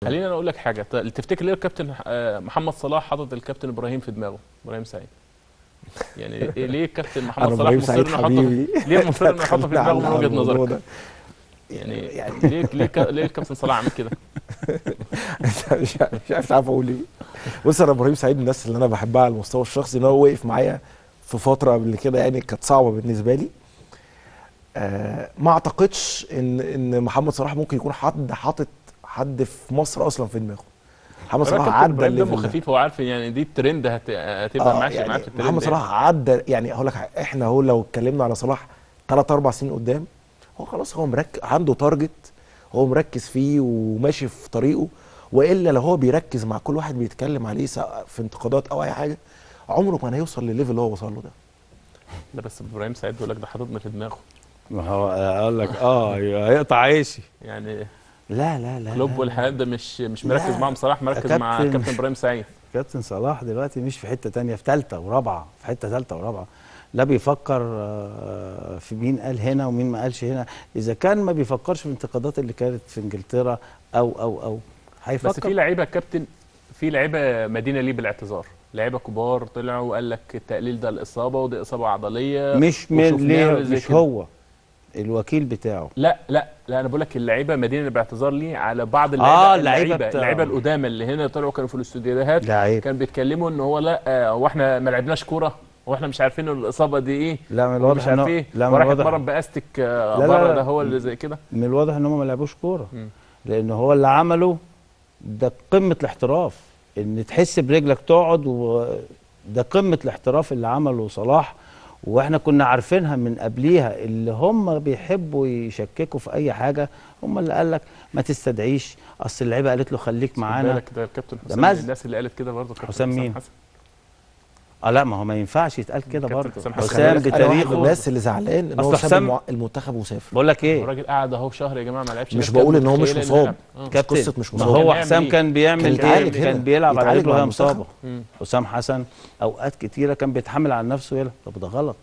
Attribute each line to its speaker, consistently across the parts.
Speaker 1: خليني انا اقول لك حاجه ت- تفتكر ليه الكابتن آه، محمد صلاح حاطط الكابتن ابراهيم في دماغه ابراهيم سعيد يعني إيه- ليه الكابتن محمد
Speaker 2: انا
Speaker 1: صلاح
Speaker 2: ابراهيم
Speaker 1: مصر
Speaker 2: سعيد
Speaker 1: انه يحطه
Speaker 2: حبيبي
Speaker 1: ليه مصر انه يحطه في
Speaker 2: خلينا
Speaker 1: دماغه من
Speaker 2: على
Speaker 1: وجهه
Speaker 2: الموضوع
Speaker 1: نظرك
Speaker 2: ده.
Speaker 1: يعني يعني ليه ليه ك- ليه الكابتن صلاح عمل كده
Speaker 2: مش عارف- مش عارف مش عارف اقول ايه بص انا ابراهيم سعيد من الناس اللي انا بحبها على المستوى الشخصي ان هو وقف معايا في فتره قبل كده يعني كانت صعبه بالنسبه لي آه ما اعتقدش ان ان محمد صلاح ممكن يكون حد حاطط حد في مصر اصلا في دماغه محمد
Speaker 1: الراجل
Speaker 2: صلاح
Speaker 1: كابتن
Speaker 2: عدى
Speaker 1: إبراهيم دمه
Speaker 2: الليفل ده.
Speaker 1: خفيف هو عارف يعني دي الترند هت- هتبقى
Speaker 2: آه،
Speaker 1: ماشيه معاه في الترند
Speaker 2: محمد
Speaker 1: يعني.
Speaker 2: صلاح عدى يعني هقول لك حاجة، احنا هو لو اتكلمنا على صلاح ثلاث اربع سنين قدام هو خلاص هو مركز عنده تارجت هو مركز فيه وماشي في طريقه والا لو هو بيركز مع كل واحد بيتكلم عليه سواء في انتقادات او اي حاجه عمره ما هيوصل للليفل اللي هو وصل له ده
Speaker 1: لا بس ابراهيم سعيد بيقول لك ده حاططنا في دماغه
Speaker 3: ما هو اقول لك اه هيقطع عيشي
Speaker 1: يعني
Speaker 3: لا لا لا
Speaker 1: كلوب
Speaker 3: لا.
Speaker 1: والحياة ده مش مش
Speaker 3: لا.
Speaker 1: مركز معاهم صلاح مركز مع
Speaker 3: كابتن.
Speaker 1: كابتن ابراهيم سعيد
Speaker 3: كابتن صلاح دلوقتي مش في حته تانية في ثالثه ورابعه في حته ثالثه ورابعه لا بيفكر آه، في مين قال هنا ومين ما قالش هنا اذا كان ما بيفكرش في الانتقادات اللي كانت في انجلترا او او او هيفكر
Speaker 1: بس في لعيبه كابتن في لعيبه مدينه ليه بالاعتذار لعيبه كبار طلعوا وقال لك التقليل ده الاصابه ودي اصابه عضليه
Speaker 3: مش من
Speaker 1: وشفناها
Speaker 3: ليه
Speaker 1: زي
Speaker 3: مش
Speaker 1: كده.
Speaker 3: هو الوكيل بتاعه
Speaker 1: لا لا لا انا بقول لك اللعيبه مدينه باعتذار ليه على بعض
Speaker 3: آه،
Speaker 1: اللعيبه
Speaker 3: اللعيبة
Speaker 1: اللعيبه
Speaker 3: بتاع-
Speaker 1: اللعيبه القدامى اللي هنا طلعوا كانوا في الاستوديوهات
Speaker 3: لعيب
Speaker 1: كانوا بيتكلموا ان هو لا آه، هو احنا ما لعبناش كوره هو احنا مش عارفين الاصابه دي ايه
Speaker 3: لا من
Speaker 1: هو
Speaker 3: الواضح
Speaker 1: مش عارف
Speaker 3: إنه-
Speaker 1: ايه
Speaker 3: لا من
Speaker 1: وراح
Speaker 3: الواضح
Speaker 1: يتمرن باستك آه،
Speaker 3: لا، لا،
Speaker 1: بره
Speaker 3: لا.
Speaker 1: ده هو اللي زي كده
Speaker 3: من الواضح ان هم ما لعبوش كوره
Speaker 1: مم.
Speaker 3: لان هو اللي عمله ده قمه الاحتراف ان تحس برجلك تقعد وده قمه الاحتراف اللي عمله صلاح واحنا كنا عارفينها من قبليها اللي هم بيحبوا يشككوا في اي حاجه هم اللي قال لك ما تستدعيش اصل اللعيبه قالت له خليك
Speaker 1: خد
Speaker 3: معانا
Speaker 1: بالك ده الكابتن
Speaker 3: ده
Speaker 1: حسام
Speaker 3: مز-
Speaker 1: الناس اللي قالت كده برضه كابتن
Speaker 3: حسام مين؟
Speaker 1: حسن
Speaker 3: اه لا ما هو ما ينفعش يتقال كده
Speaker 1: كابتن
Speaker 3: برضه
Speaker 1: حسام حسن.
Speaker 3: حسام
Speaker 2: خلي بالك انا واحد من
Speaker 3: بتاريخه
Speaker 2: الناس اللي زعلان ان هو
Speaker 3: أصل
Speaker 2: ساب
Speaker 3: حسام-
Speaker 2: المع- المنتخب وسافر
Speaker 3: بقول لك ايه
Speaker 1: الراجل قاعد اهو شهر يا جماعه ما لعبش
Speaker 2: مش
Speaker 1: الناس
Speaker 2: بقول
Speaker 1: كانت
Speaker 2: ان هو مش
Speaker 1: متخيلة إنه
Speaker 2: مصاب.
Speaker 1: يلعب. آه.
Speaker 2: مش
Speaker 3: كابتن
Speaker 2: قصة مش
Speaker 3: ما
Speaker 2: مصاب.
Speaker 3: هو
Speaker 1: كان
Speaker 3: حسام
Speaker 1: يعمل
Speaker 3: كان بيعمل
Speaker 2: كان
Speaker 3: ايه
Speaker 2: يتعالج
Speaker 3: كان
Speaker 2: هنا.
Speaker 3: بيلعب على
Speaker 2: يتعالج
Speaker 3: رجله
Speaker 2: مع
Speaker 3: وهي
Speaker 2: المنتخب.
Speaker 3: مصابه
Speaker 1: مم.
Speaker 3: حسام حسن اوقات كتيره كان بيتحمل على نفسه يلعب طب ده غلط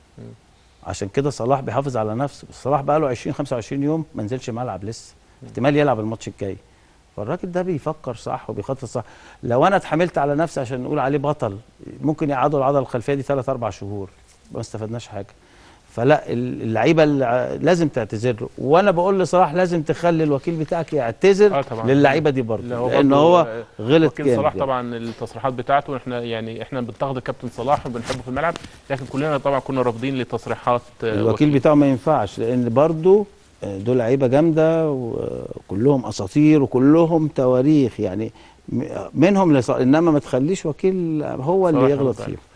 Speaker 3: عشان كده صلاح بيحافظ على نفسه بس صلاح بقى له 20 25 يوم ما نزلش ملعب لسه احتمال يلعب الماتش الجاي فالراجل ده بيفكر صح وبيخطط صح لو انا اتحملت على نفسي عشان نقول عليه بطل ممكن يقعدوا العضله الخلفيه دي 3 4 شهور ما استفدناش حاجه فلا اللعيبه اللي لازم تعتذر له وانا بقول لصلاح لازم تخلي الوكيل بتاعك يعتذر
Speaker 1: آه طبعاً.
Speaker 3: للعيبه دي برضه
Speaker 1: اللي هو
Speaker 3: لان
Speaker 1: برضه،
Speaker 3: هو
Speaker 1: آه،
Speaker 3: غلط
Speaker 1: وكيل
Speaker 3: جامد
Speaker 1: صلاح
Speaker 3: يعني.
Speaker 1: طبعا التصريحات بتاعته احنا يعني احنا بنتقد الكابتن صلاح وبنحبه في الملعب لكن كلنا طبعا كنا رافضين لتصريحات آه،
Speaker 3: الوكيل بتاعه ما ينفعش لان برضه دول لعيبه جامده وكلهم اساطير وكلهم تواريخ يعني م- منهم لص... انما ما تخليش وكيل هو اللي
Speaker 1: صراحة
Speaker 3: يغلط
Speaker 1: فعلا.
Speaker 3: فيهم